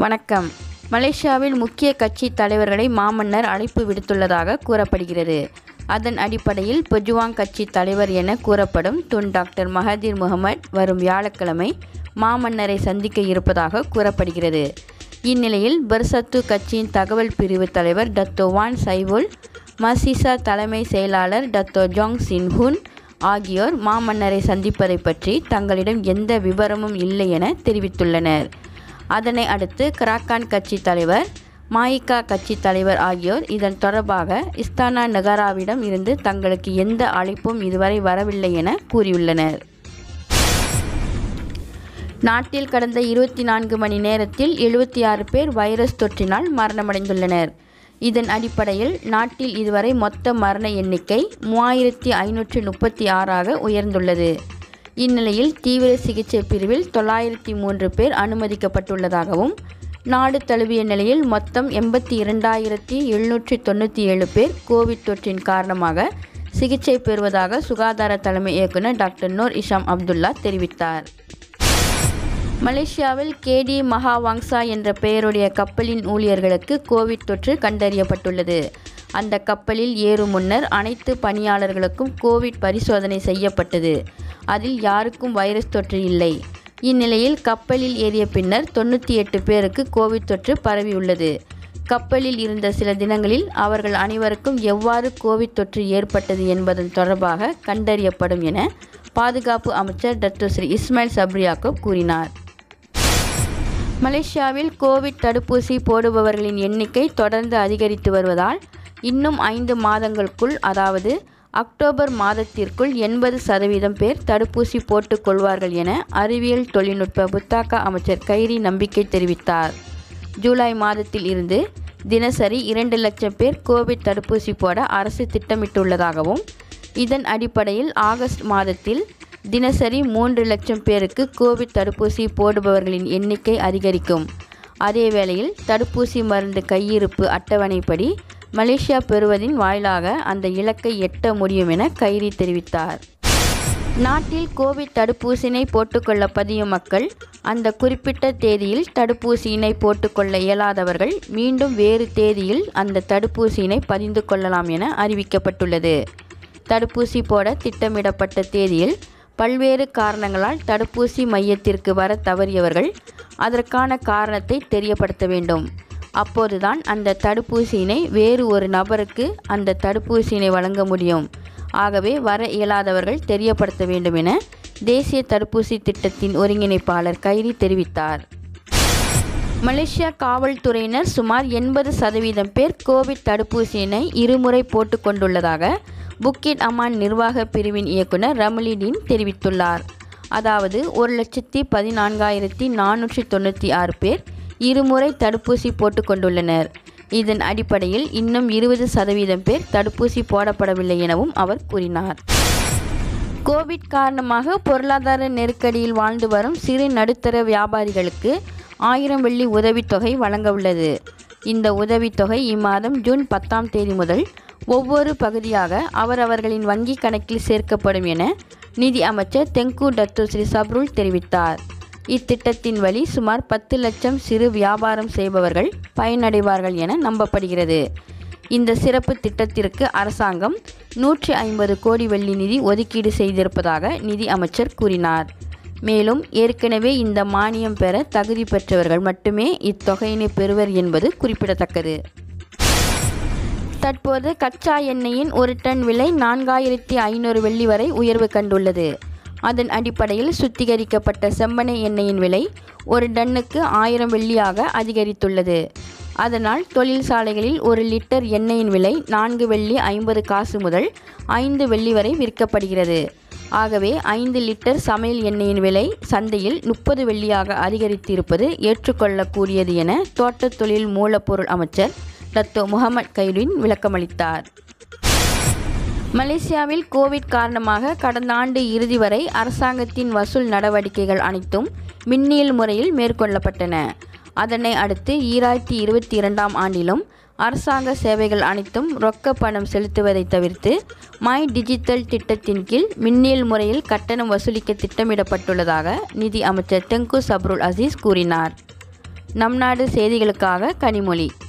வணக்கம் மலேசியாவில் முக்கிய கட்சி தலைவர்களை மாமன்னர் அழைப்பு விடுத்துள்ளதாக கூறப்படுகிறது அதன் அடிப்படையில் பெஜுவாங் கட்சி தலைவர் என கூறப்படும் துன் டாக்டர் மஹதீர் முகமது வரும் வியாழக்கிழமை மாமன்னரை சந்திக்க இருப்பதாக கூறப்படுகிறது இந்நிலையில் பெர்சத்து கட்சியின் தகவல் பிரிவு தலைவர் டத்தோ வான் சைவுல் மசிசா தலைமை செயலாளர் டத்தோ ஜோங் சின்ஹுன் ஆகியோர் மாமன்னரை சந்திப்பதை பற்றி தங்களிடம் எந்த விவரமும் இல்லை என தெரிவித்துள்ளனர் அதனை அடுத்து கிராக்கான் கட்சி தலைவர் மாயிகா கட்சி தலைவர் ஆகியோர் இதன் தொடர்பாக இஸ்தானா நகாராவிடம் இருந்து தங்களுக்கு எந்த அழைப்பும் இதுவரை வரவில்லை என கூறியுள்ளனர் நாட்டில் கடந்த இருபத்தி நான்கு மணி நேரத்தில் எழுபத்தி ஆறு பேர் வைரஸ் தொற்றினால் மரணமடைந்துள்ளனர் இதன் அடிப்படையில் நாட்டில் இதுவரை மொத்த மரண எண்ணிக்கை மூவாயிரத்தி ஐநூற்றி முப்பத்தி ஆறாக உயர்ந்துள்ளது இந்நிலையில் தீவிர சிகிச்சை பிரிவில் தொள்ளாயிரத்தி மூன்று பேர் அனுமதிக்கப்பட்டுள்ளதாகவும் நாடு தழுவிய நிலையில் மொத்தம் எண்பத்தி இரண்டாயிரத்தி எழுநூற்றி தொண்ணூற்றி ஏழு பேர் கோவிட் தொற்றின் காரணமாக சிகிச்சை பெறுவதாக சுகாதார தலைமை இயக்குனர் டாக்டர் நூர் இஷாம் அப்துல்லா தெரிவித்தார் மலேசியாவில் கேடி மகாவாங்சா என்ற பெயருடைய கப்பலின் ஊழியர்களுக்கு கோவிட் தொற்று கண்டறியப்பட்டுள்ளது அந்த கப்பலில் ஏறும் முன்னர் அனைத்து பணியாளர்களுக்கும் கோவிட் பரிசோதனை செய்யப்பட்டது அதில் யாருக்கும் வைரஸ் தொற்று இல்லை இந்நிலையில் கப்பலில் ஏறிய பின்னர் தொண்ணூற்றி எட்டு பேருக்கு கோவிட் தொற்று பரவியுள்ளது கப்பலில் இருந்த சில தினங்களில் அவர்கள் அனைவருக்கும் எவ்வாறு கோவிட் தொற்று ஏற்பட்டது என்பதன் தொடர்பாக கண்டறியப்படும் என பாதுகாப்பு அமைச்சர் டத்து ஸ்ரீ இஸ்மாயில் சப்ரியாக்கோப் கூறினார் மலேசியாவில் கோவிட் தடுப்பூசி போடுபவர்களின் எண்ணிக்கை தொடர்ந்து அதிகரித்து வருவதால் இன்னும் ஐந்து மாதங்களுக்குள் அதாவது அக்டோபர் மாதத்திற்குள் எண்பது சதவீதம் பேர் தடுப்பூசி போட்டுக் கொள்வார்கள் என அறிவியல் தொழில்நுட்ப புத்தாக்க அமைச்சர் கைரி நம்பிக்கை தெரிவித்தார் ஜூலை மாதத்தில் இருந்து தினசரி இரண்டு லட்சம் பேர் கோவிட் தடுப்பூசி போட அரசு திட்டமிட்டுள்ளதாகவும் இதன் அடிப்படையில் ஆகஸ்ட் மாதத்தில் தினசரி மூன்று லட்சம் பேருக்கு கோவிட் தடுப்பூசி போடுபவர்களின் எண்ணிக்கை அதிகரிக்கும் அதே வேளையில் தடுப்பூசி மருந்து கையிருப்பு அட்டவணைப்படி மலேசியா பெறுவதின் வாயிலாக அந்த இலக்கை எட்ட முடியும் என கைரி தெரிவித்தார் நாட்டில் கோவிட் தடுப்பூசியினை போட்டுக்கொள்ள பதியும் மக்கள் அந்த குறிப்பிட்ட தேதியில் தடுப்பூசியினை போட்டுக்கொள்ள இயலாதவர்கள் மீண்டும் வேறு தேதியில் அந்த தடுப்பூசியினை பதிந்து கொள்ளலாம் என அறிவிக்கப்பட்டுள்ளது தடுப்பூசி போட திட்டமிடப்பட்ட தேதியில் பல்வேறு காரணங்களால் தடுப்பூசி மையத்திற்கு வர தவறியவர்கள் அதற்கான காரணத்தை தெரியப்படுத்த வேண்டும் அப்போதுதான் அந்த தடுப்பூசியினை வேறு ஒரு நபருக்கு அந்த தடுப்பூசியினை வழங்க முடியும் ஆகவே வர இயலாதவர்கள் தெரியப்படுத்த வேண்டும் என தேசிய தடுப்பூசி திட்டத்தின் ஒருங்கிணைப்பாளர் கைரி தெரிவித்தார் மலேசியா காவல்துறையினர் சுமார் எண்பது சதவீதம் பேர் கோவிட் தடுப்பூசியினை இருமுறை போட்டுக் கொண்டுள்ளதாக புக்கிட் அமான் நிர்வாக பிரிவின் இயக்குனர் ரமலிடீன் தெரிவித்துள்ளார் அதாவது ஒரு லட்சத்தி பதினான்காயிரத்தி நானூற்றி தொண்ணூற்றி ஆறு பேர் இருமுறை தடுப்பூசி போட்டுக்கொண்டுள்ளனர் இதன் அடிப்படையில் இன்னும் இருபது சதவீதம் பேர் தடுப்பூசி போடப்படவில்லை எனவும் அவர் கூறினார் கோவிட் காரணமாக பொருளாதார நெருக்கடியில் வாழ்ந்து வரும் சிறு நடுத்தர வியாபாரிகளுக்கு ஆயிரம் வெள்ளி உதவித்தொகை வழங்க உள்ளது இந்த உதவித்தொகை இம்மாதம் ஜூன் பத்தாம் தேதி முதல் ஒவ்வொரு பகுதியாக அவரவர்களின் வங்கி கணக்கில் சேர்க்கப்படும் என நிதி அமைச்சர் தெங்கு டத்து ஸ்ரீ சப்ருல் தெரிவித்தார் இத்திட்டத்தின் வழி சுமார் பத்து லட்சம் சிறு வியாபாரம் செய்பவர்கள் பயனடைவார்கள் என நம்பப்படுகிறது இந்த சிறப்பு திட்டத்திற்கு அரசாங்கம் நூற்றி ஐம்பது கோடி வெள்ளி நிதி ஒதுக்கீடு செய்திருப்பதாக நிதி அமைச்சர் கூறினார் மேலும் ஏற்கனவே இந்த மானியம் பெற தகுதி பெற்றவர்கள் மட்டுமே இத்தொகையினை பெறுவர் என்பது குறிப்பிடத்தக்கது தற்போது கச்சா எண்ணெயின் ஒரு டன் விலை நான்காயிரத்தி ஐநூறு வெள்ளி வரை உயர்வு கண்டுள்ளது அதன் அடிப்படையில் சுத்திகரிக்கப்பட்ட செம்மணை எண்ணெயின் விலை ஒரு டன்னுக்கு ஆயிரம் வெள்ளியாக அதிகரித்துள்ளது அதனால் தொழிற்சாலைகளில் ஒரு லிட்டர் எண்ணெயின் விலை நான்கு வெள்ளி ஐம்பது காசு முதல் ஐந்து வெள்ளி வரை விற்கப்படுகிறது ஆகவே ஐந்து லிட்டர் சமையல் எண்ணெயின் விலை சந்தையில் முப்பது வெள்ளியாக அதிகரித்திருப்பது ஏற்றுக்கொள்ளக்கூடியது என தோட்டத் தொழில் மூலப்பொருள் அமைச்சர் டத்தோ முகமது கைரின் விளக்கமளித்தார் மலேசியாவில் கோவிட் காரணமாக கடந்த ஆண்டு இறுதி வரை அரசாங்கத்தின் வசூல் நடவடிக்கைகள் அனைத்தும் மின்னியல் முறையில் மேற்கொள்ளப்பட்டன அதனை அடுத்து ஈராயிரத்தி இருபத்தி இரண்டாம் ஆண்டிலும் அரசாங்க சேவைகள் அனைத்தும் ரொக்க பணம் செலுத்துவதை தவிர்த்து மை டிஜிட்டல் திட்டத்தின் கீழ் மின்னியல் முறையில் கட்டணம் வசூலிக்க திட்டமிடப்பட்டுள்ளதாக நிதி அமைச்சர் தெங்கு சப்ருல் அசீஸ் கூறினார் நம் நாடு செய்திகளுக்காக கனிமொழி